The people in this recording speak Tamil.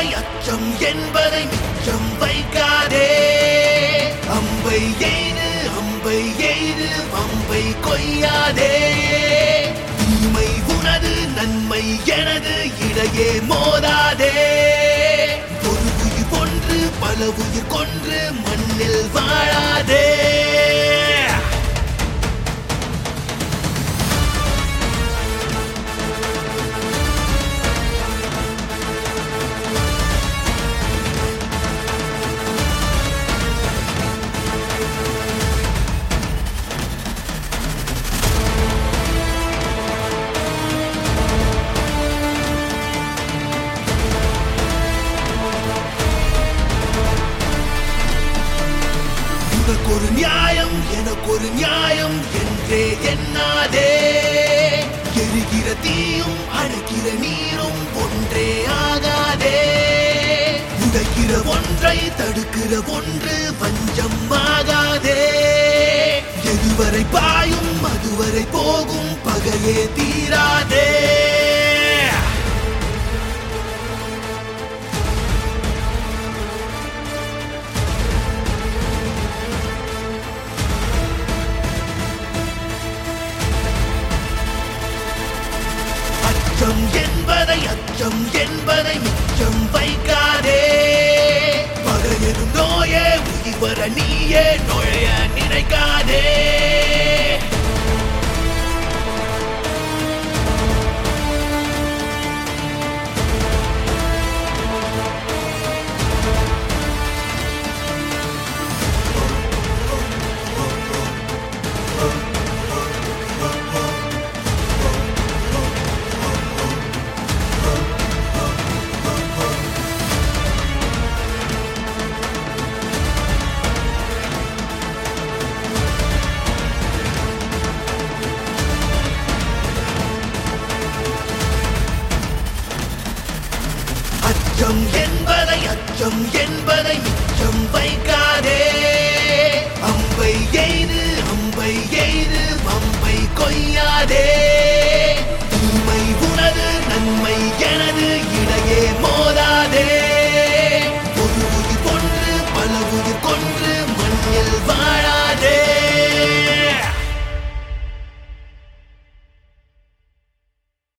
என்பதை அச்சம் என்பதை மிச்சம் வைக்காதே அம்பை எய்து அம்பை எய்து அம்பை கொய்யாதே தீமை உனது நன்மை எனது இடையே மோதாதே ஒரு உயிர் கொன்று பல உயிர் கொன்று மண்ணில் வாழாதே உனக்கு ஒரு நியாயம் எனக்கு ஒரு நியாயம் என்றே எண்ணாதே எரிகிற தீயும் அணைக்கிற நீரும் ஒன்றே ஆகாதே உடைக்கிற ஒன்றை தடுக்கிற ஒன்று வஞ்சம் ஆகாதே எதுவரை பாயும் அதுவரை போகும் பகையே தீராதே அச்சம் என்பதை அச்சம் என்பதை மிச்சம் வைக்காதே பகையெனும் நோயே உயிர் வர நீயே நுழைய நினைக்காதே அச்சம் என்பதை அச்சம் என்பதை மிச்சம் வைக்காதே அம்பை எய்து அம்பை எய்து அம்பை கொய்யாதே